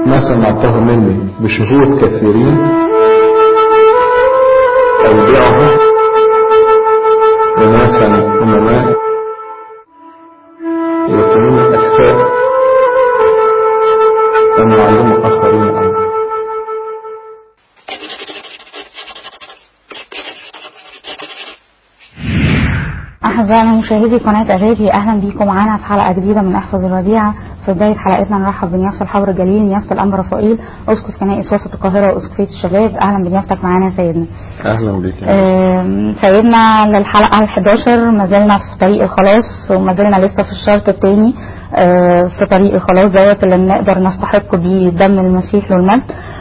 ما سمعته مني بشهود كثيرين أودعه وناسا أمناء يكونون أكفاء أن يعلموا آخرين أمرا أحبائنا مشاهدي قناة أجابي أهلا بيكم معانا في حلقة جديدة من أحفظ الوديعة في بداية حلقتنا نرحب بنيافة الحبر الجليل نيافة الأنبا رفائيل أسقف كنائس وسط القاهرة وأسقفية الشباب أهلا بنيافتك معانا يا سيدنا أهلا بك آم، سيدنا للحلقة ال 11 ما زلنا في طريق الخلاص وما زلنا لسه في الشرط الثاني في طريق الخلاص دوت اللي نقدر نستحق بيه دم المسيح والمجد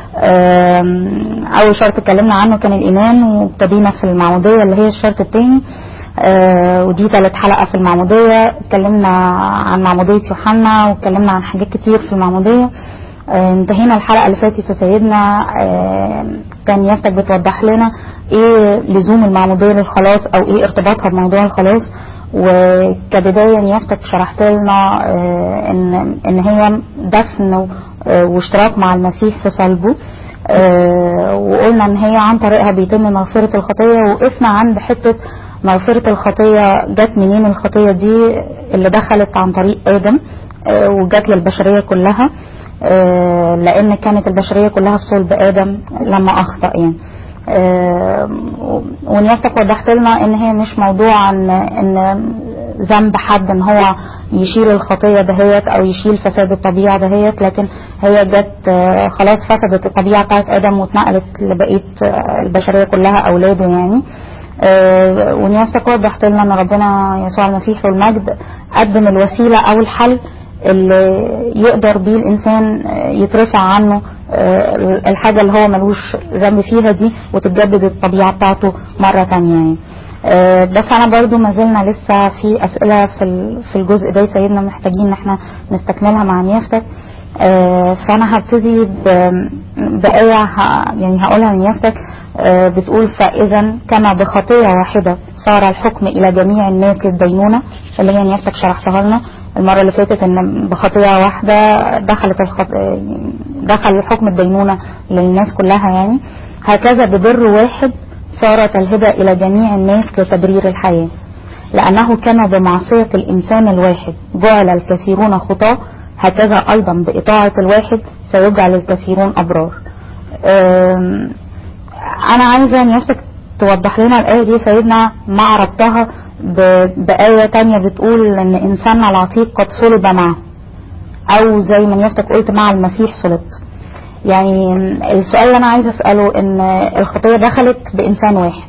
آم، أول شرط اتكلمنا عنه كان الإيمان وابتدينا في المعمودية اللي هي الشرط الثاني آه، ودي ثالث حلقة في المعمودية اتكلمنا عن معمودية يوحنا واتكلمنا عن حاجات كتير في المعمودية آه، انتهينا الحلقة اللي فاتت يا سيدنا آه، كان يافتك بتوضح لنا ايه لزوم المعمودية للخلاص او ايه ارتباطها بموضوع الخلاص وكبداية يافتك شرحت لنا آه، ان ان هي دفن و- آه، واشتراك مع المسيح في صلبه آه، وقلنا ان هي عن طريقها بيتم مغفرة الخطية وقفنا عند حتة مغفرة الخطية جت منين الخطية دي اللي دخلت عن طريق آدم آه، وجت للبشرية كلها آه، لأن كانت البشرية كلها في صلب آدم لما أخطأ يعني آه، ونيافتك وضحت لنا ان هي مش موضوع عن ان ذنب حد ان هو يشيل الخطيه دهيت او يشيل فساد الطبيعه دهيت لكن هي جت آه، خلاص فسدت الطبيعه بتاعت ادم واتنقلت لبقيه آه، البشريه كلها اولاده يعني آه، ونيافتك وضحت لنا ان ربنا يسوع المسيح له المجد قدم الوسيله او الحل اللي يقدر بيه الانسان آه، يترفع عنه آه، الحاجه اللي هو ملوش ذنب فيها دي وتتجدد الطبيعه بتاعته مره تانية يعني آه، بس انا برضو ما زلنا لسه في اسئله في ال- في الجزء ده يا سيدنا محتاجين ان احنا نستكملها مع نيافتك آه، فانا هبتدي ب- بآية ه- يعني هقولها لنيافتك آه، بتقول فإذا كما بخطية واحدة صار الحكم إلى جميع الناس للدينونة اللي هي نيافتك شرحتها لنا المرة اللي فاتت إن بخطية واحدة دخلت الخط... دخل الحكم الدينونة للناس كلها يعني هكذا ببر واحد صارت الهدى إلى جميع الناس لتبرير الحياة لأنه كما بمعصية الإنسان الواحد جعل الكثيرون خطاة هكذا أيضا بإطاعة الواحد سيجعل الكثيرون أبرار أم، أنا عايزة نفسك توضح لنا الآية دي سيدنا مع ربطها ب- بآية تانية بتقول إن إنساننا العتيق قد صلب معه أو زي ما نفسك قلت مع المسيح صلبت يعني السؤال اللي أنا عايزة أسأله إن الخطية دخلت بإنسان واحد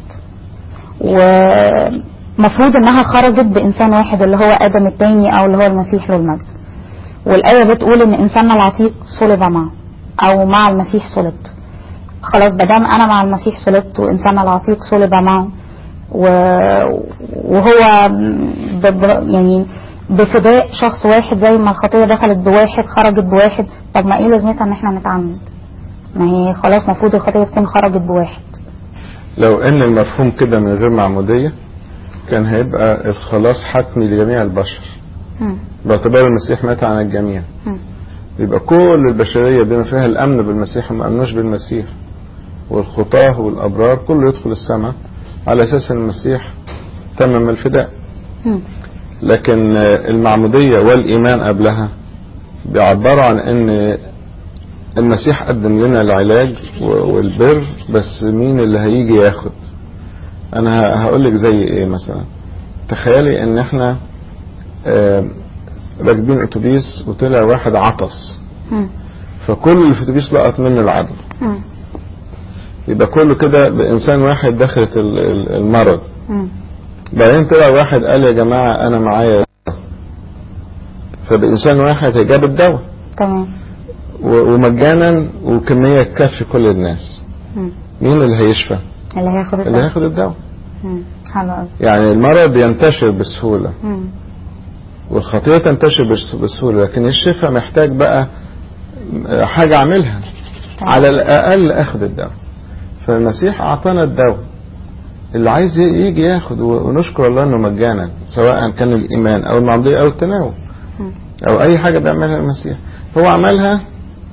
ومفروض إنها خرجت بإنسان واحد اللي هو آدم التاني أو اللي هو المسيح له المجد والآية بتقول إن إنساننا العتيق صلب معه أو مع المسيح صلبت خلاص بدام أنا مع المسيح صلبت وإنساننا العتيق صلب معه و- وهو ب... ب... يعني بفداء شخص واحد زي ما الخطية دخلت بواحد خرجت بواحد طب ما ايه لازمتها ان احنا نتعمد ما هي خلاص المفروض الخطية تكون خرجت بواحد لو ان المفهوم كده من غير معمودية كان هيبقى الخلاص حتمي لجميع البشر مم. باعتبار المسيح مات عن الجميع مم. يبقى كل البشرية بما فيها الأمن بالمسيح وما أمنوش بالمسيح والخطاه والأبرار كله يدخل السماء على أساس أن المسيح تمم الفداء مم. لكن آه، المعمودية والإيمان قبلها بيعبروا عن أن المسيح قدم لنا العلاج و- والبر بس مين اللي هيجي ياخد أنا هقول لك زي إيه مثلا تخيلي أن إحنا آه، راكبين أتوبيس وطلع واحد عطس مم. فكل اللي في الأتوبيس لقط منه العدوى مم. يبقى كله كده بإنسان واحد دخلت ال- ال- المرض مم. بعدين طلع واحد قال يا جماعة أنا معايا دواء. فبإنسان واحد هيجاب الدواء تمام و- ومجانا وكمية تكفي كل الناس مم. مين اللي هيشفى اللي هياخد اللي الدواء هياخد الدواء مم. حلو قوي يعني المرض ينتشر بسهولة مم. والخطية تنتشر بس- بسهولة لكن الشفاء محتاج بقى حاجة أعملها تمام. على الأقل أخد الدواء فالمسيح أعطانا الدواء اللي عايز يجي ياخد و- ونشكر الله انه مجانا سواء كان الايمان او المعموديه او التناول مم. او اي حاجه بيعملها المسيح هو عملها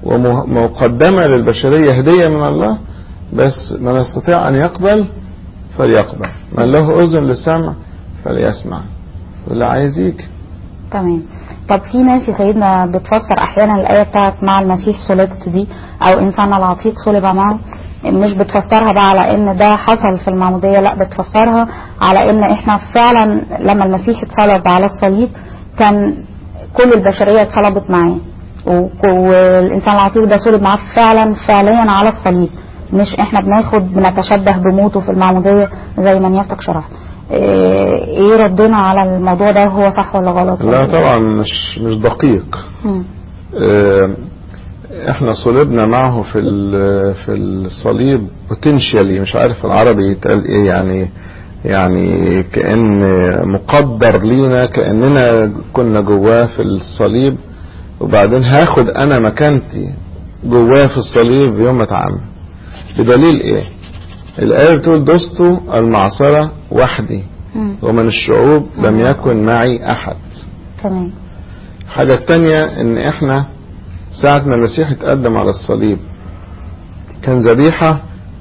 ومقدمة للبشرية هدية من الله بس من يستطيع أن يقبل فليقبل من له أذن للسمع فليسمع واللي عايز يجي تمام طب في ناس يا سيدنا بتفسر احيانا الايه بتاعت مع المسيح صلبت دي او انسان العتيق صلب معه مش بتفسرها بقى على ان ده حصل في المعموديه لا بتفسرها على ان احنا فعلا لما المسيح اتصلب على الصليب كان كل البشريه اتصلبت معاه و- والانسان العتيق ده صلب معاه فعلا فعليا على الصليب مش احنا بناخد بنتشبه بموته في المعموديه زي ما نيافتك شرحت ايه إيه ردنا على الموضوع ده هو صح ولا غلط لا طبعا مش مش دقيق مم. آه، احنا صلبنا معه في ال- في الصليب بوتنشالي مش عارف العربي يتقال ايه يعني يعني كأن مقدر لينا كأننا كنا جواه في الصليب وبعدين هاخد انا مكانتي جواه في الصليب يوم ما اتعمد بدليل ايه الآية بتقول دست المعصرة وحدي مم. ومن الشعوب لم يكن معي أحد تمام الحاجة التانية ان احنا ساعة ما المسيح اتقدم على الصليب كان ذبيحة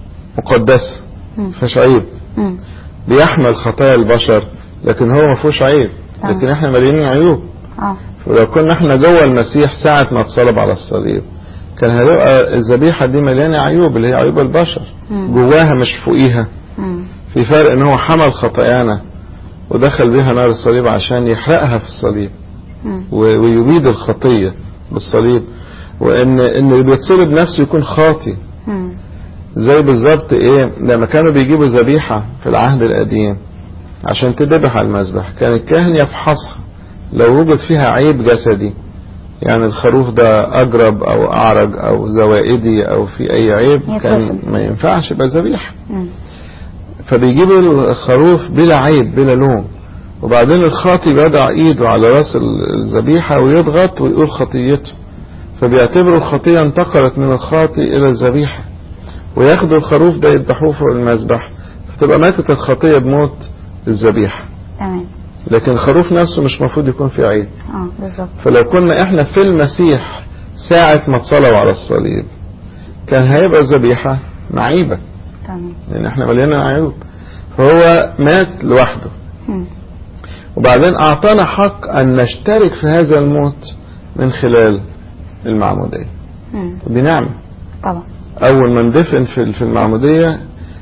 مقدسة مم. مفيهاش عيب مم. بيحمل خطايا البشر لكن هو ما فيهوش عيب تمام. لكن احنا مليانين عيوب اه ولو كنا احنا جوه المسيح ساعة ما اتصلب على الصليب كان هيبقى الذبيحة دي مليانة عيوب اللي هي عيوب البشر مم. جواها مش فوقيها مم. في فرق ان هو حمل خطايانا ودخل بيها نار الصليب عشان يحرقها في الصليب مم. و- ويبيد الخطية بالصليب وان ان اللي بيتصلب نفسه يكون خاطي مم. زي بالظبط ايه لما كانوا بيجيبوا ذبيحة في العهد القديم عشان تذبح على المذبح كان الكاهن يفحصها لو وجد فيها عيب جسدي يعني الخروف ده اجرب او اعرج او زوائدي او في اي عيب كان يترفض. ما ينفعش يبقى ذبيحه مم. فبيجيبوا الخروف بلا عيب بلا لوم وبعدين الخاطي بيضع ايده على راس الذبيحة ويضغط ويقول خطيته فبيعتبروا الخطية انتقلت من الخاطي الى الذبيحة وياخدوا الخروف ده يذبحوه فوق المذبح فتبقى ماتت الخطية بموت الذبيحة تمام لكن الخروف نفسه مش مفروض يكون فيه عيب اه بالظبط فلو كنا احنا في المسيح ساعة ما اتصلوا على الصليب كان هيبقى الذبيحة معيبة تمام لان احنا مليانين عيوب فهو مات لوحده مم. وبعدين اعطانا حق ان نشترك في هذا الموت من خلال المعمودية مم. دي نعمة طبعا اول ما ندفن في في المعمودية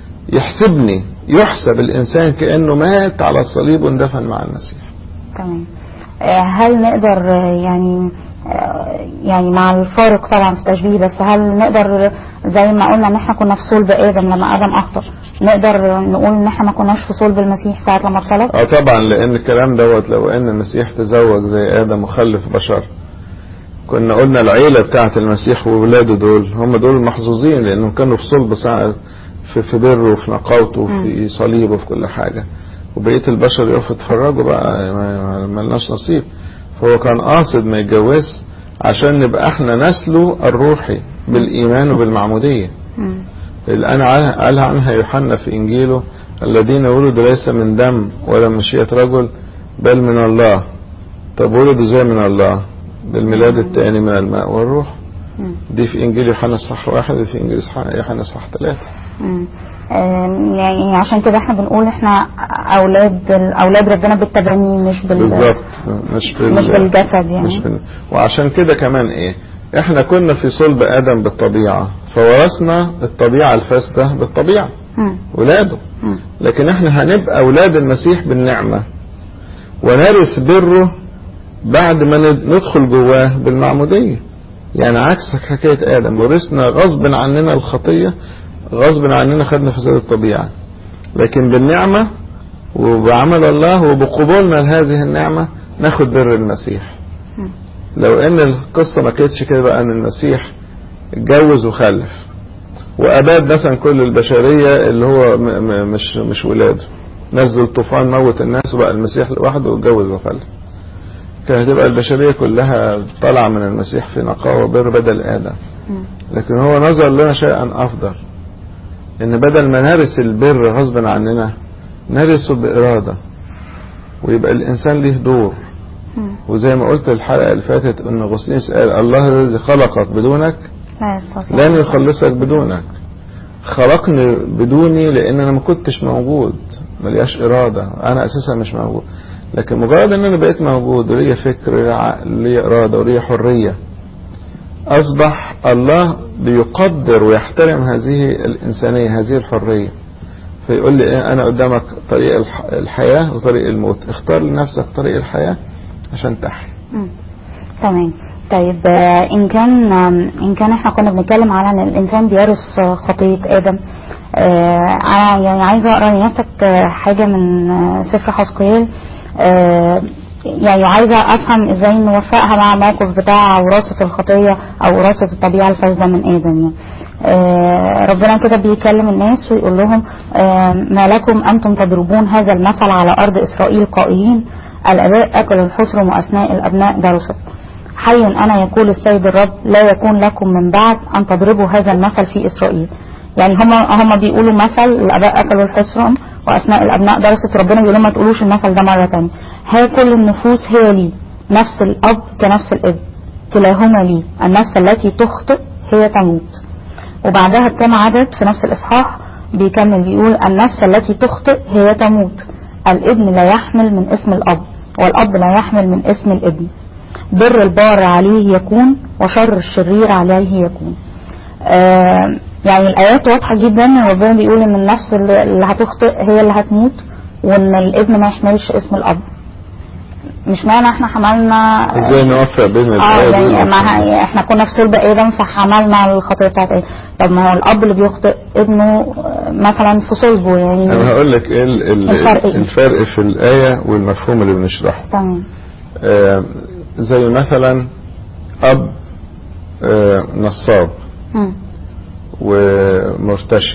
يحسبني يحسب الانسان كانه مات على الصليب واندفن مع المسيح تمام آه، هل نقدر آه، يعني آه، يعني مع الفارق طبعا في التشبيه بس هل نقدر زي ما قلنا ان احنا كنا في صلب ادم لما ادم اخطا نقدر نقول ان احنا ما كناش في صلب المسيح ساعه لما اتصلب اه طبعا لان الكلام دوت لو ان المسيح تزوج زي ادم وخلف بشر كنا قلنا العيلة بتاعت المسيح وولاده دول هم دول محظوظين لانهم كانوا في صلب ساعة في, في بره وفي نقاوته وفي صليبه وفي كل حاجة وبقية البشر يقفوا يتفرجوا بقى ما- ما لناش نصيب فهو كان قاصد ما يتجوزش عشان نبقى احنا نسله الروحي بالايمان وبالمعمودية مم. اللي انا عن- قالها عنها يوحنا في انجيله الذين ولدوا ليس من دم ولا من مشيئة رجل بل من الله طب ولدوا زي من الله بالميلاد الثاني من الماء والروح مم. دي في انجيل يوحنا اصحاح واحد وفي انجيل إصحاح- يوحنا اصحاح ثلاثة مم. آم، يعني عشان كده احنا بنقول احنا اولاد اولاد ربنا بالتبني مش بال بالظبط مش بال... مش بالجسد يعني. مش بال... وعشان كده كمان ايه احنا كنا في صلب ادم بالطبيعة فورثنا الطبيعة الفاسدة بالطبيعة مم. ولاده مم. لكن احنا هنبقى اولاد المسيح بالنعمة ونرث بره بعد ما ند- ندخل جواه بالمعمودية يعني عكس حكاية آدم ورثنا غصب عننا الخطية غصب عننا خدنا فساد الطبيعة لكن بالنعمة وبعمل الله وبقبولنا لهذه النعمة ناخد بر المسيح مم. لو ان القصة ما كانتش كده بقى ان المسيح اتجوز وخلف واباد مثلا كل البشرية اللي هو م م مش مش ولاده نزل طوفان موت الناس وبقى المسيح لوحده واتجوز وخلف كانت هتبقى البشرية كلها طالعة من المسيح في نقاوة وبر بدل آدم مم. لكن هو نظر لنا شيئا أفضل إن بدل ما نرث البر غصبا عننا نرثه بإرادة ويبقى الإنسان ليه دور مم. وزي ما قلت الحلقة اللي فاتت ان غسطينوس قال الله الذي خلقك بدونك لا يستطيع لن يخلصك بدونك خلقني بدوني لان انا ما كنتش موجود ملياش ارادة انا اساسا مش موجود لكن مجرد ان انا بقيت موجود وليا فكر وليا عقل وليا ارادة وليا حرية اصبح الله بيقدر ويحترم هذه الانسانية هذه الحرية فيقول لي إيه انا قدامك طريق الح- الحياة وطريق الموت اختار لنفسك طريق الحياة عشان تحيا مم. تمام طيب آه، ان كان آم، ان كان احنا كنا بنتكلم على ان الانسان بيرث آه، خطيه ادم آه، انا يعني عايزه اقرا لنفسك آه، حاجه من آه، سفر حسقيال آه، يعني عايزه افهم ازاي نوفقها مع الموقف بتاع وراثه الخطيه او وراثه الطبيعه الفاسده من ادم يعني آه، ربنا كده بيكلم الناس ويقول لهم آه، ما لكم انتم تضربون هذا المثل على ارض اسرائيل قائلين الاباء اكلوا الحسر واثناء الابناء درست حي أنا يقول السيد الرب لا يكون لكم من بعد أن تضربوا هذا المثل في إسرائيل يعني هم هم بيقولوا مثل الآباء أكلوا الحصرم وأثناء الأبناء درست ربنا بيقول لهم ما تقولوش المثل ده مرة تانية ها كل النفوس هي لي نفس الأب كنفس الابن كلاهما لي النفس التي تخطئ هي تموت وبعدها بكام عدد في نفس الإصحاح بيكمل بيقول النفس التي تخطئ هي تموت الابن لا يحمل من اسم الأب والأب لا يحمل من اسم الابن بر البار عليه يكون وشر الشرير عليه يكون آه يعني الآيات واضحة جدا إن ربنا بيقول إن النفس اللي اللي هتخطئ هي اللي هتموت وإن الابن ما يحملش اسم الأب مش معنى احنا حملنا ازاي نوفق بين اه الآية دي يعني والآخرى؟ ما احنا كنا في صلب ادم فحملنا الخطيه بتاعت ادم طب ما هو الاب اللي بيخطئ ابنه آه، مثلا في صلبه يعني انا هقول لك ايه ال- ال- الفرق إيه؟ الفرق في الآية والمفهوم اللي بنشرحه تمام آه، زي مثلا اب آه، نصاب مم. ومرتشي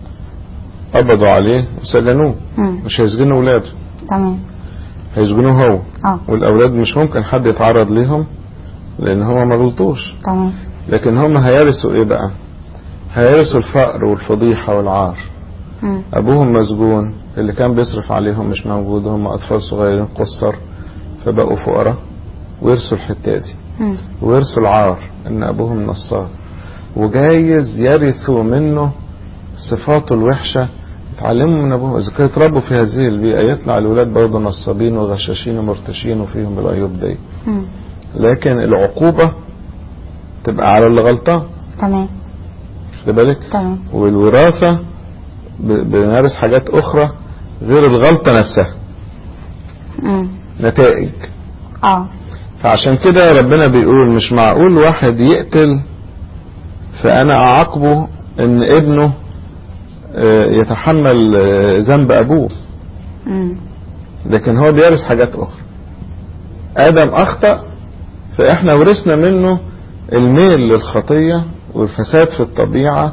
قبضوا عليه وسجنوه مم. مش هيسجنوا ولاده تمام هيسجنوه هو اه والاولاد مش ممكن حد يتعرض ليهم لان هما ما غلطوش تمام لكن هم هيرثوا ايه بقى هيرثوا الفقر والفضيحة والعار مم. ابوهم مسجون اللي كان بيصرف عليهم مش موجود هم اطفال صغيرين قصر فبقوا فقراء ورثوا الحتة دي مم. ورثوا العار ان ابوهم نصاب وجايز يرثوا منه صفاته الوحشة يتعلموا من ابوهم اذا كانوا اتربوا في هذه البيئة يطلع الولاد برضه نصابين وغشاشين ومرتشين وفيهم العيوب دي مم. لكن العقوبة تبقى على اللي غلطان تمام خد بالك تمام والوراثة ب- بنمارس حاجات أخرى غير الغلطة نفسها مم. نتائج اه فعشان كده ربنا بيقول مش معقول واحد يقتل فأنا أعاقبه إن ابنه آه، يتحمل آه، ذنب أبوه مم. لكن هو بيرث حاجات أخرى آدم أخطأ فإحنا ورثنا منه الميل للخطية والفساد في الطبيعة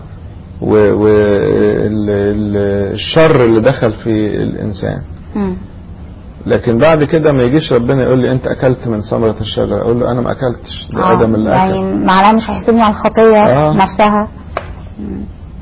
والشر اللي دخل في الإنسان مم. لكن بعد كده ما يجيش ربنا يقول لي أنت أكلت من ثمرة الشجرة أقول له أنا ما أكلتش ده آه، آدم اللي يعني أكل معناه مش هيحسبني على الخطية آه. نفسها مم.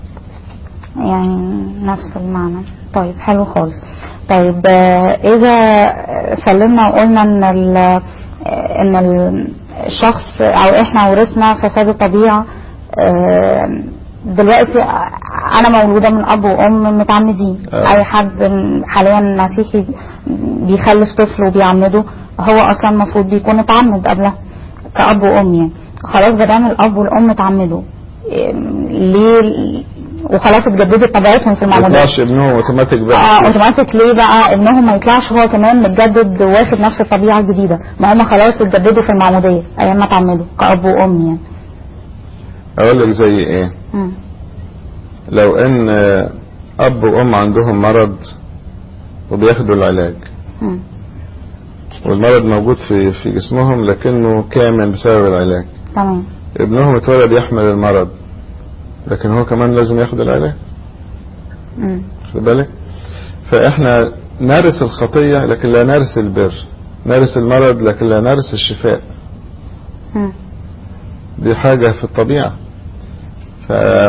يعني نفس المعنى طيب حلو خالص طيب آه، إذا سلمنا وقلنا إن ال- آه، إن ال- الشخص أو إحنا ورثنا فساد الطبيعة آه، دلوقتي أنا مولودة من أب وأم متعمدين آه. أي حد حاليا مسيحي بيخلف طفل وبيعمده هو أصلا المفروض بيكون اتعمد قبلها كأب وأم يعني خلاص بدام الأب والأم اتعمدوا إيه، ليه وخلاص اتجددت طبيعتهم في ما المعمودية يطلعش ابنه اوتوماتيك بقى اه اوتوماتيك ليه بقى ابنهم ما يطلعش هو كمان متجدد واخد نفس الطبيعه الجديده ما هم خلاص اتجددوا في المعموديه ايام ما اتعمدوا كاب وام يعني أقول لك زي إيه مم. لو ان اب وام عندهم مرض وبياخدوا العلاج مم. والمرض موجود في في جسمهم لكنه كامل بسبب العلاج تمام ابنهم اتولد يحمل المرض لكن هو كمان لازم ياخد العلاج مم. خد بالك فاحنا نرث الخطية لكن لا نرث البر نرث المرض لكن لا نرث الشفاء مم. دي حاجة في الطبيعة ف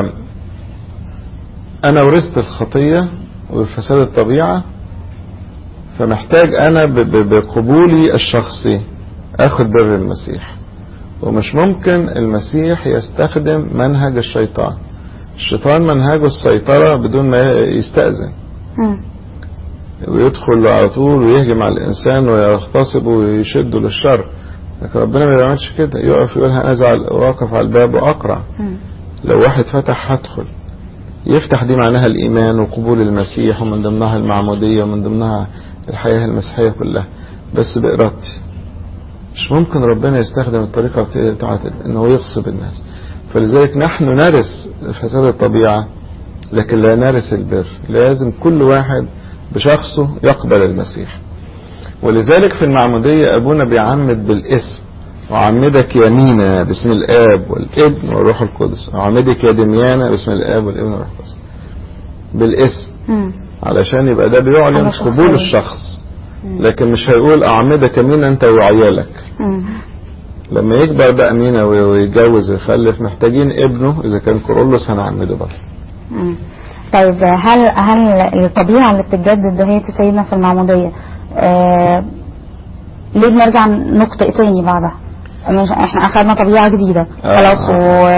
أنا ورثت الخطية والفساد الطبيعة فمحتاج أنا ب- ب- بقبولي الشخصي اخد بر المسيح ومش ممكن المسيح يستخدم منهج الشيطان الشيطان منهجه السيطرة بدون ما يستأذن مم. ويدخل على طول ويهجم على الإنسان ويغتصب ويشده للشر لكن ربنا ما بيعملش كده يقف يقول هنزع واقف على الباب وأقرع مم. لو واحد فتح هدخل يفتح دي معناها الإيمان وقبول المسيح ومن ضمنها المعمودية ومن ضمنها الحياة المسيحية كلها بس بإرادتي مش ممكن ربنا يستخدم الطريقة بتاعت انه يغصب الناس فلذلك نحن نرث فساد الطبيعة لكن لا نرث البر لازم كل واحد بشخصه يقبل المسيح ولذلك في المعمودية أبونا بيعمد بالاسم وعمدك يمينا باسم الآب والابن والروح القدس وعمدك يا دميانا باسم الآب والابن والروح القدس بالاسم مم. علشان يبقى ده بيعلن على شخصية. قبول الشخص مم. لكن مش هيقول أعمدك يمينا أنت وعيالك مم. لما يكبر بقى مينا وي- ويتجوز ويخلف محتاجين ابنه إذا كان كورولوس هنعمده بقى مم. طيب هل هل الطبيعة اللي بتتجدد دهية سيدنا في المعمودية آه ليه بنرجع نخطئ تاني بعدها؟ مش احنا اخدنا طبيعة جديدة آه. خلاص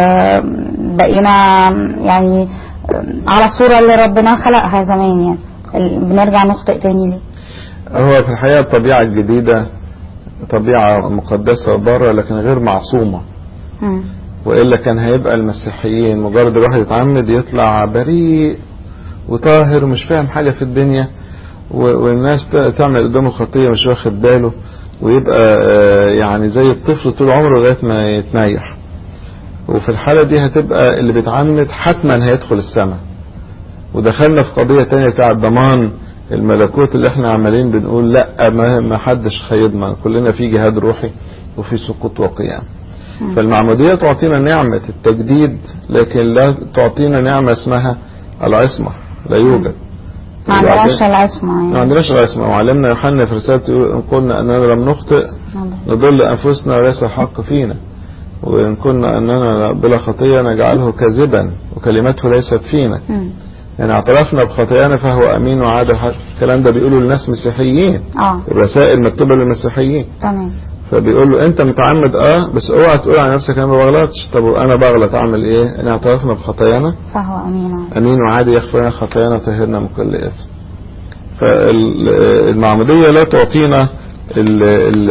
وبقينا يعني آه، على الصورة اللي ربنا خلقها زمان يعني ال- بنرجع نخطئ تاني ليه؟ هو في الحقيقة الطبيعة الجديدة طبيعة مقدسة وبره لكن غير معصومة مم. وإلا كان هيبقى المسيحيين مجرد الواحد يتعمد يطلع بريء وطاهر ومش فاهم حاجة في الدنيا و- والناس ت- تعمل قدامه خطية مش واخد باله ويبقى آه، يعني زي الطفل طول عمره لغاية ما يتنيح وفي الحالة دي هتبقى اللي بيتعمد حتما هيدخل السماء ودخلنا في قضية تانية بتاع ضمان الملكوت اللي احنا عمالين بنقول لا ما ما حدش هيضمن كلنا في جهاد روحي وفي سقوط وقيام مم. فالمعمودية تعطينا نعمة التجديد لكن لا تعطينا نعمة اسمها العصمة لا يوجد ما عندناش وبعدين- العصمة ما يعني عندناش العصمة وعلمنا يوحنا في رسالته يقول إن قلنا أننا لم نخطئ نضل أنفسنا وليس الحق فينا وإن كنا أننا بلا خطية نجعله كاذبا وكلمته ليست فينا مم. يعني اعترفنا بخطايانا فهو أمين وعادل حق. الكلام ده بيقوله للناس مسيحيين اه الرسائل مكتوبة للمسيحيين تمام فبيقول له انت متعمد اه بس اوعى تقول على نفسك انا ما بغلطش طب انا بغلط اعمل ايه ان اعترفنا بخطايانا فهو امين امين وعادي يغفر لنا خطايانا وطهرنا من كل اثم فالمعمودية لا تعطينا ال- ال-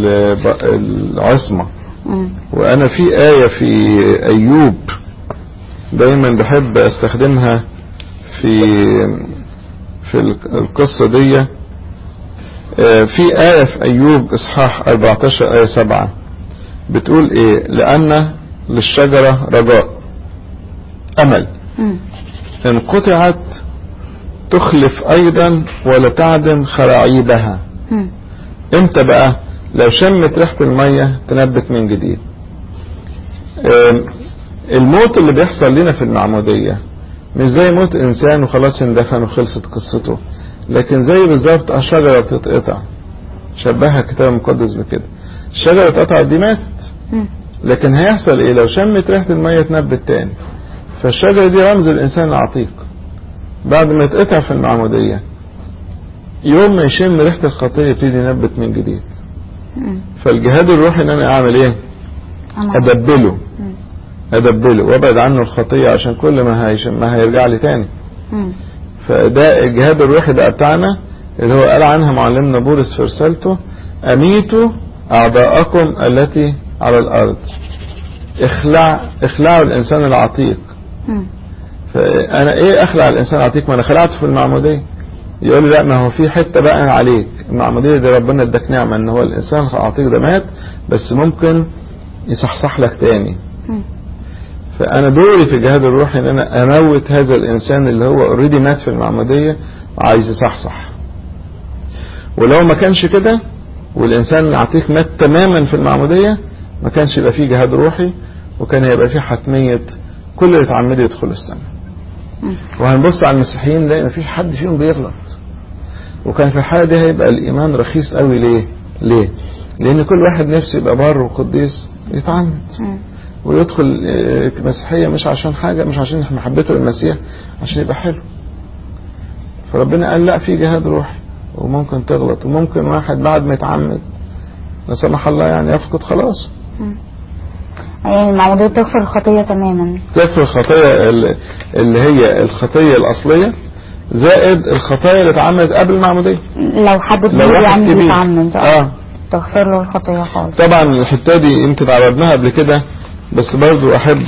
ال- العصمة مم. وانا في آية في ايوب دايما بحب استخدمها في في القصة دي آه، في آية في أيوب إصحاح 14 آية 7 بتقول إيه لأن للشجرة رجاء أمل مم. إن قطعت تخلف أيضا ولا تعدم خراعيبها مم. امتى بقى لو شمت ريحة المية تنبت من جديد آم، الموت اللي بيحصل لنا في المعمودية مش زي موت انسان وخلاص اندفن وخلصت قصته لكن زي بالظبط اه شجرة بتتقطع شبهها الكتاب المقدس بكده الشجرة اتقطعت دي ماتت مم. لكن هيحصل ايه لو شمت ريحة المية تنبت تاني فالشجرة دي رمز الانسان العتيق بعد ما يتقطع في المعمودية يوم ما يشم ريحة الخطية يبتدي ينبت من جديد مم. فالجهاد الروحي ان انا اعمل ايه أنا- ادبله مم. ادبله وابعد عنه الخطية عشان كل ما هيشم ما هيرجع لي تاني مم. فده الجهاد الروحي بقى بتاعنا اللي هو قال عنها معلمنا بولس في رسالته اميتوا اعداءكم التي على الارض اخلع اخلعوا الانسان العتيق مم. فانا ايه اخلع الانسان العتيق ما انا خلعته في المعموديه يقول لي لا ما هو في حته بقى عليك المعموديه دي ربنا اداك نعمه ان هو الانسان العتيق ده مات بس ممكن يصحصح لك تاني مم. فانا دوري في الجهاد الروحي ان انا اموت هذا الانسان اللي هو اوريدي مات في المعموديه وعايز يصحصح ولو ما كانش كده والانسان العتيق مات تماما في المعموديه ما كانش يبقى فيه جهاد روحي وكان هيبقى فيه حتميه كل اللي اتعمدوا يدخلوا السماء مم. وهنبص على المسيحيين نلاقي مفيش حد فيهم بيغلط وكان في الحالة دي هيبقى الإيمان رخيص قوي ليه؟ ليه؟ لأن كل واحد نفسه يبقى بار وقديس يتعمد مم. ويدخل آه، مسيحية مش عشان حاجة مش عشان محبته للمسيح عشان يبقى حلو فربنا قال لا في جهاد روحي وممكن تغلط وممكن واحد بعد ما يتعمد لا سمح الله يعني يفقد خلاص مم. يعني المعمودية تغفر الخطية تماما تغفر الخطايا ال- اللي هي الخطية الأصلية زائد الخطايا اللي اتعملت قبل المعمودية لو حد لو كبير واحد يعني كبير بيتعمد اه تغفر له الخطية خالص طبعا الحتة دي يمكن عرضناها قبل كده بس برضو أحب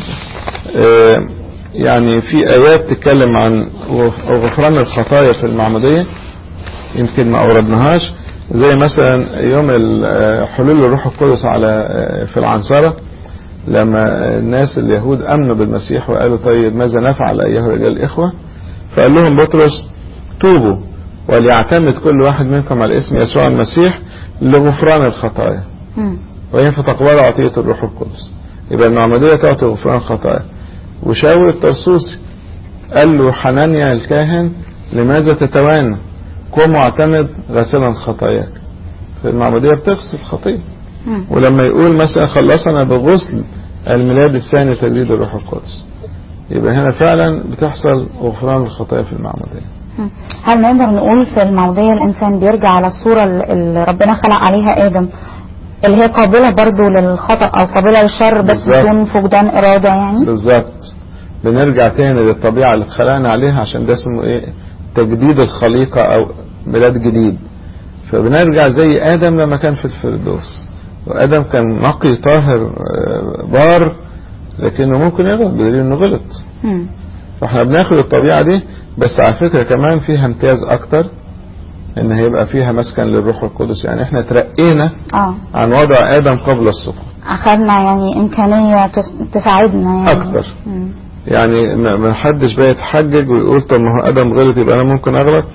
آه، يعني في آيات تتكلم عن غف- غفران الخطايا في المعمودية يمكن ما أوردناهاش زي مثلا يوم ال- آه، حلول الروح القدس على آه، في العنصرة لما الناس اليهود أمنوا بالمسيح وقالوا طيب ماذا نفعل أيها الرجال الإخوة فقال لهم بطرس توبوا وليعتمد كل واحد منكم على اسم يسوع المسيح لغفران الخطايا مم. وهي فتقبل عطية الروح القدس يبقى المعمودية تعطي غفران الخطايا وشاول الترسوسي قال له حنانيا الكاهن لماذا تتوانى قم واعتمد غسلا خطاياك في المعمودية بتغسل خطية مم. ولما يقول مثلا خلصنا بغسل الميلاد الثاني تجديد الروح القدس يبقى هنا فعلا بتحصل غفران الخطايا في المعمودية مم. هل نقدر نقول في المعمودية الإنسان بيرجع على الصورة اللي ربنا خلق عليها آدم اللي هي قابلة برضو للخطأ أو قابلة للشر بس بالظبط. بدون فقدان إرادة يعني بالظبط بنرجع تاني للطبيعة اللي اتخلقنا عليها عشان ده اسمه ايه تجديد الخليقة او ميلاد جديد فبنرجع زي ادم لما كان في الفردوس وادم كان نقي طاهر آه، بار لكنه ممكن يغلط بدليل انه غلط مم. فاحنا بناخد الطبيعة دي بس على فكرة كمان فيها امتياز اكتر ان هيبقى فيها مسكن للروح القدس يعني احنا ترقينا اه عن وضع ادم قبل السقوط أخذنا يعني إمكانية تس- تساعدنا يعني أكتر. مم. يعني ما ما حدش بقى يتحجج ويقول طب ما هو ادم غلط يبقى انا ممكن اغلط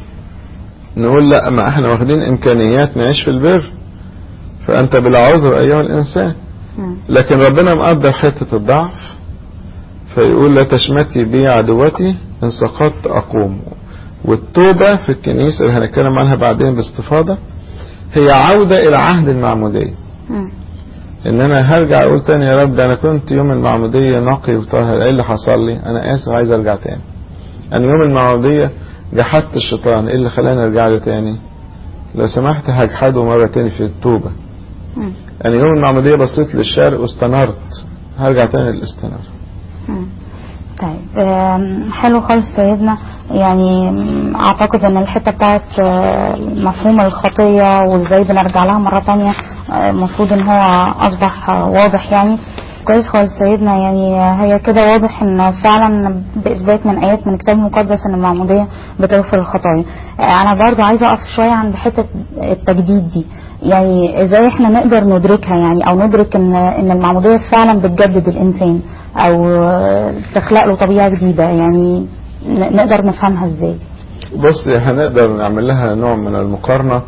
نقول لا ما احنا واخدين امكانيات نعيش في البر فانت بلا عذر ايها الانسان مم. لكن ربنا مقدر حتة الضعف فيقول لا تشمتي بي عدوتي ان سقطت اقوم والتوبة في الكنيسة اللي هنتكلم عنها بعدين باستفاضة هي عودة الى عهد المعمودية مم. ان انا هرجع اقول تاني يا رب ده انا كنت يوم المعمودية نقي وطاهر ايه اللي حصل لي انا اسف عايز ارجع تاني انا يوم المعمودية جحدت الشيطان ايه اللي خلاني ارجع له تاني لو سمحت هجحده مرة تاني في التوبة مم. انا يوم المعمودية بصيت للشرق واستنرت هرجع تاني للاستنار مم. طيب آم، حلو خالص سيدنا يعني مم، اعتقد ان الحته بتاعت آه، مفهوم الخطيه وازاي بنرجع لها مره تانية آه، المفروض ان هو اصبح آه، واضح يعني كويس خالص سيدنا يعني آه، هي كده واضح ان فعلا باثبات من ايات من الكتاب المقدس ان المعموديه بتغفر الخطايا آه، انا برضو عايزه اقف شويه عند حته التجديد دي يعني ازاي احنا نقدر ندركها يعني او ندرك ان ان المعموديه فعلا بتجدد الانسان او آه، تخلق له طبيعه جديده يعني ن- نقدر نفهمها ازاي بص هنقدر نعمل لها نوع من المقارنة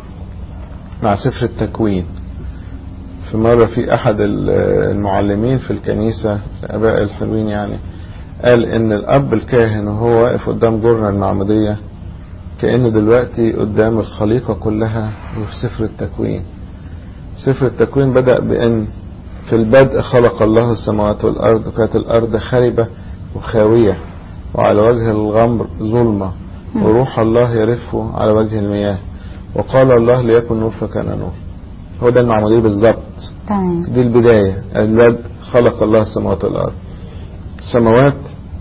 مع سفر التكوين في مرة في أحد ال- المعلمين في الكنيسة الآباء الحلوين يعني قال إن الأب الكاهن وهو واقف قدام جرن المعمودية كأنه دلوقتي قدام الخليقة كلها وفي سفر التكوين سفر التكوين بدأ بأن في البدء خلق الله السماوات والأرض وكانت الأرض خربة وخاوية وعلى وجه الغمر ظلمة مم. وروح الله يرف على وجه المياه وقال الله ليكن نور فكان نور هو ده المعمودية بالظبط تمام دي البداية البدء خلق الله السماوات والأرض السماوات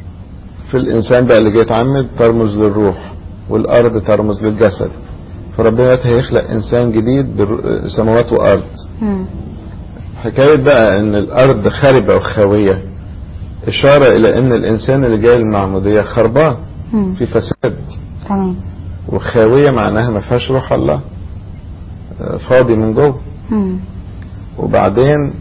في الإنسان بقى اللي جاي يتعمد ترمز للروح والأرض ترمز للجسد فربنا دلوقتي هيخلق إنسان جديد بالر- سماوات وأرض مم. حكاية بقى إن الأرض خاربة وخاوية إشارة إلى إن الإنسان اللي جاي المعمودية خربان مم. في فساد تمام وخاوية معناها ما فيهاش روح الله آه، فاضي من جوه مم. وبعدين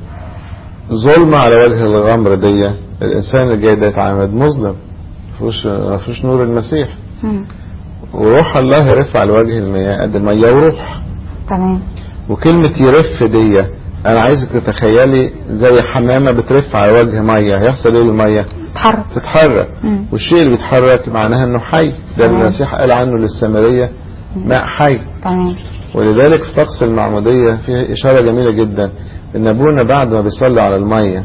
ظلمة على وجه الغمر دي الإنسان اللي جاي ده يتعامد مظلم مفيهوش مفيهوش نور المسيح مم. وروح الله يرف على وجه المياه قد مية وروح تمام وكلمة يرف دي أنا عايزك تتخيلي زي حمامة بترف على وجه مية هيحصل إيه للمية؟ اتحرك تتحرك مم. والشيء اللي بيتحرك معناها إنه حي ده تمام. المسيح قال عنه للسامرية ماء حي تمام ولذلك في طقس المعمودية فيها إشارة جميلة جدا إن أبونا بعد ما بيصلي على المية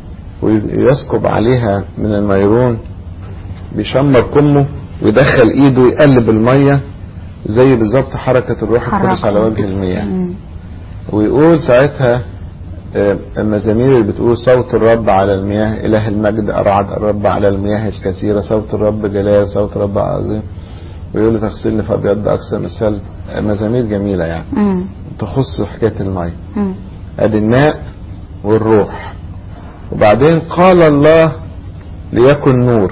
ويسكب عليها من الميرون بيشمر كمه ويدخل إيده يقلب المية زي بالظبط حركة الروح حركة. القدس على وجه المياه مم. ويقول ساعتها آه، المزامير اللي بتقول صوت الرب على المياه إله المجد أرعد الرب على المياه الكثيرة صوت الرب جلال صوت الرب عظيم ويقول له تغسلني فأبيض أكثر من الثلج آه، مزامير جميلة يعني مم. تخص حكاية المية مم. ادي الماء والروح وبعدين قال الله ليكن نور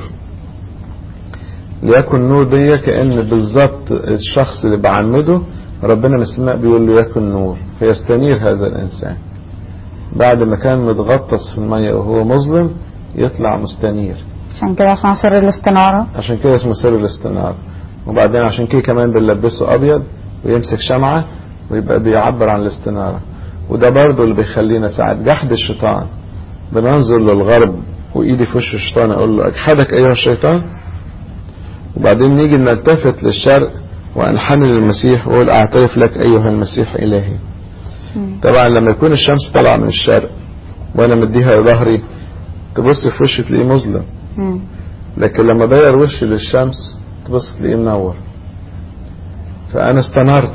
ليكن نور دي كأن بالظبط الشخص اللي بعمده ربنا من السماء بيقول له يكن نور فيستنير هذا الإنسان بعد ما كان متغطس في المية وهو مظلم يطلع مستنير عشان كده اسمها سر الاستنارة عشان كده اسمه سر الاستنارة وبعدين عشان كده كمان بنلبسه أبيض ويمسك شمعة ويبقى بيعبر عن الاستنارة وده برضه اللي بيخلينا ساعة جحد الشيطان بننظر للغرب وإيدي في وش الشيطان أقول له أجحدك أيها الشيطان وبعدين نيجي نلتفت للشرق وأنحني للمسيح وأقول أعترف لك أيها المسيح إلهي مم. طبعا لما يكون الشمس طالعة من الشرق وأنا مديها ظهري تبص في وشي تلاقيه مظلم مم. لكن لما داير وشي للشمس تبص تلاقيه منور فأنا استنرت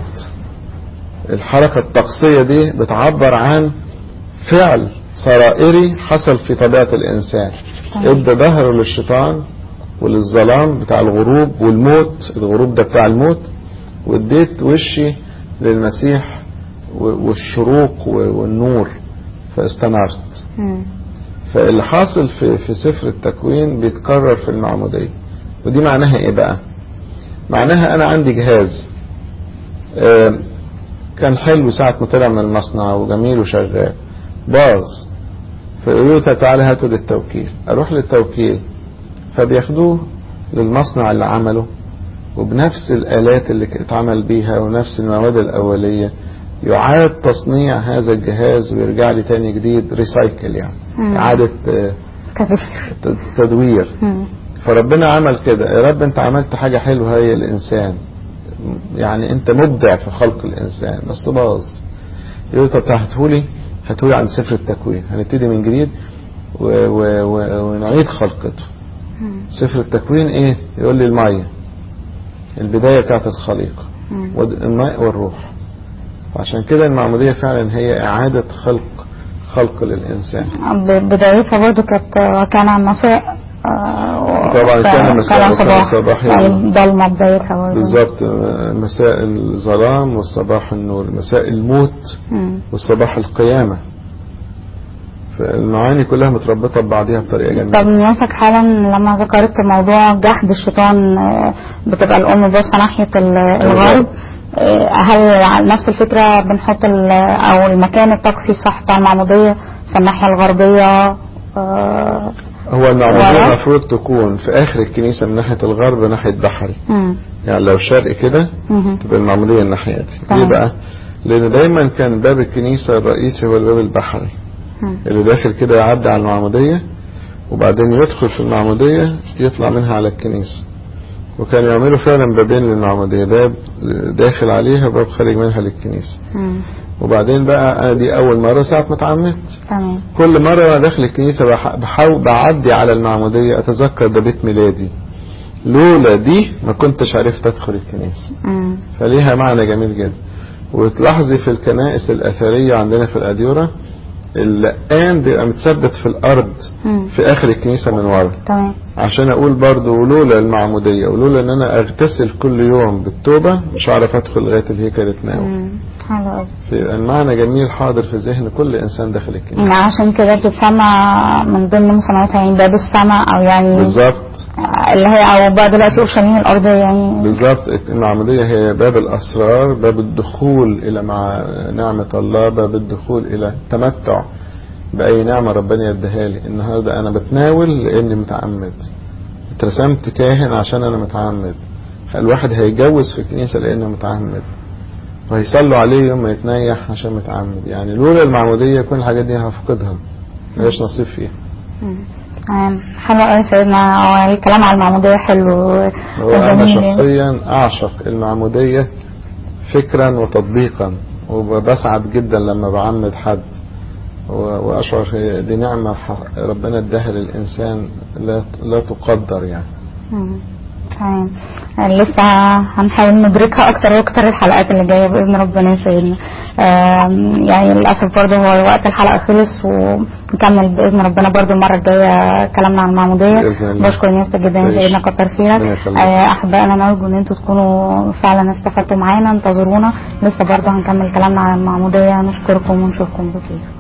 الحركة الطقسية دي بتعبر عن فعل سرائري حصل في طبيعة الإنسان تمام. ادى ظهره للشيطان وللظلام بتاع الغروب والموت الغروب ده بتاع الموت واديت وشي للمسيح و- والشروق و- والنور فاستنرت مم. فاللي حاصل في في سفر التكوين بيتكرر في المعمودية ودي معناها ايه بقى معناها انا عندي جهاز آم، كان حلو ساعة ما طلع من المصنع وجميل وشغال باظ فيقولوا له تعالى هاتوا للتوكيل اروح للتوكيل فبياخدوه للمصنع اللي عمله وبنفس الآلات اللي اتعمل بيها ونفس المواد الأولية يعاد تصنيع هذا الجهاز ويرجع لي تاني جديد ريسايكل يعني مم. إعادة آه، كثير ت- تدوير مم. فربنا عمل كده يا رب انت عملت حاجة حلوة هي الإنسان يعني انت مبدع في خلق الإنسان بس باظ يقول طب هاتهولي هاتهولي عن سفر التكوين هنبتدي من جديد و و و ونعيد خلقته مم. سفر التكوين ايه يقول لي المية البداية بتاعت الخليقة مم. ود- الماء والروح عشان كده المعمودية فعلا هي إعادة خلق خلق للإنسان ب- بدايتها برضو كانت كان عن مساء آه، طبعا كان مساء كان وكان صباح صباح يعني يعني. ضلمة بدايتها برضو بالظبط مساء الظلام والصباح النور مساء الموت مم. والصباح القيامة فالمعاني كلها متربطة ببعضها بطريقة طب جميلة نياسك حالا لما ذكرت موضوع جحد الشيطان آه، بتبقى الأم باصة ناحية ال- الغرب آه، هل على نفس الفكرة بنحط ال- أو المكان الطقسي الصح بتاع المعمودية في الناحية الغربية آه، هو المعمودية ورا. المفروض تكون في آخر الكنيسة من ناحية الغرب ناحية بحري مم. يعني لو شرق كده مهم. تبقى المعمودية الناحية دي تمام. ليه بقى؟ لأن دايما كان باب الكنيسة الرئيسي هو الباب البحري مم. اللي داخل كده يعدي على المعمودية وبعدين يدخل في المعمودية يطلع منها على الكنيسة وكانوا يعملوا فعلا بابين للمعمودية باب داخل عليها وباب خارج منها للكنيسة مم. وبعدين بقى أنا دي أول مرة ساعة ما اتعمدت تمام كل مرة وأنا داخل الكنيسة بح- بحاول بعدي على المعمودية أتذكر ده بيت ميلادي لولا دي ما كنتش عرفت أدخل الكنيسة مم. فليها معنى جميل جدا وتلاحظي في الكنائس الأثرية عندنا في الأديرة اللقان بيبقى متثبت في الأرض مم. في آخر الكنيسة من ورا تمام عشان أقول برضو ولولا المعمودية ولولا إن أنا أغتسل كل يوم بالتوبة مش هعرف أدخل لغاية الهيكل أتناول مم. حلو أوي فيبقى المعنى جميل حاضر في ذهن كل إنسان داخل الكنيسة يعني عشان كده بتتسمى من ضمن مسمياتها يعني باب السماء او يعني بالظبط اللي هي او بقى دلوقتي اورشليم الارضيه يعني بالظبط المعمودية هي باب الأسرار باب الدخول إلى مع نعمة الله باب الدخول إلى التمتع بأي نعمة ربنا يديها لي النهاردة أنا بتناول لأني متعمد اترسمت كاهن عشان أنا متعمد الواحد هيجوز في الكنيسة لأنه متعمد وهيصلوا عليه يوم ما يتنيح عشان متعمد يعني لولا المعمودية كل الحاجات دي هفقدها ملهاش نصيب فيها مم. تمام حلو قوي سيدنا هو الكلام على المعموديه حلو هو أنا وجميل. شخصيا أعشق المعمودية فكرا وتطبيقا وبسعد جدا لما بعمد حد و- وأشعر هي دي نعمة ح- ربنا اداها للإنسان لا لا تقدر يعني مم. تمام لسه هنحاول ندركها اكتر واكتر الحلقات اللي جايه باذن ربنا يا سيدنا آم، يعني للاسف برضه هو وقت الحلقه خلص ونكمل باذن ربنا برضه المره الجايه كلامنا عن المعموديه بإذن الله. بشكر نيافتك جدا يا ماشي. سيدنا كتر خيرك ربنا يخليك. آه، احبائنا نرجو ان انتوا تكونوا فعلا استفدتوا معانا انتظرونا لسه برضه هنكمل كلامنا عن المعموديه نشكركم ونشوفكم بخير